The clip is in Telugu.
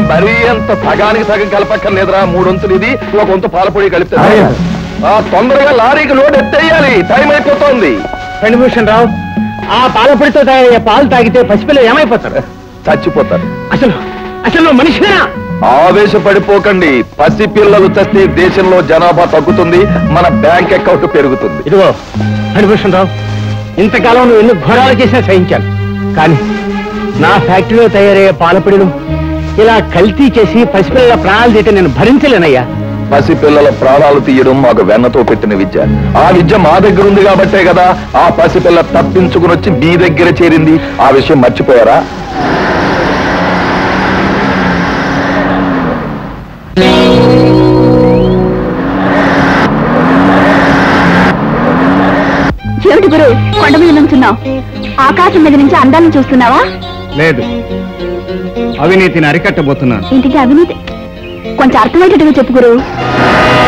మరీ అంత సగానికి సగం కలపక్కర్లేదురా మూడొంతులు ఇది ఒక వంతు పాలపొడి కలిపితే అయ్యా. ఆ, తొందరగా లారీకి లోడ్ ఎత్తేయాలి టైం అయిపోతోంది ఫణిభూషణ్ రావు ఆ పాలపొడితో తయారయ్యే పాలు తాగితే పసిపిల్ల ఏమైపోతాడు చచ్చిపోతారు అసలు అసలు నువ్వు మనిషినా ఆవేశపడిపోకండి పసి పిల్లలు చస్తే దేశంలో జనాభా తగ్గుతుంది మన బ్యాంక్ అకౌంట్ పెరుగుతుంది ఇదిగో ఫణిభూషణ్ రావు ఇంతకాలం నువ్వు ఎన్ని ఘోరాలు చేసినా సహించాను కానీ నా ఫ్యాక్టరీలో తయారయ్యే పాలపొడిలు ఇలా కల్తీ చేసి పసిపిల్లల ప్రాణాలు తీయటం నేను భరించలేనయ్యా పసి పిల్లల ప్రాణాలు తీయడం మాకు వెన్నతో పెట్టిన విద్య ఆ విద్య మా దగ్గర ఉంది కాబట్టే కదా ఆ పసిపిల్ల తప్పించుకుని వచ్చి మీ దగ్గర చేరింది ఆ విషయం మర్చిపోయారా ఏమిటి గురు కొండ మీద నుంచున్నావు ఆకాశం మీద నుంచి అందాలను చూస్తున్నావా లేదు అవినీతిని అరికట్టబోతున్నాను ఇంటికి అవినీతి కొంచెం అర్థమయ్యేటట్టుగా చెప్పు గురు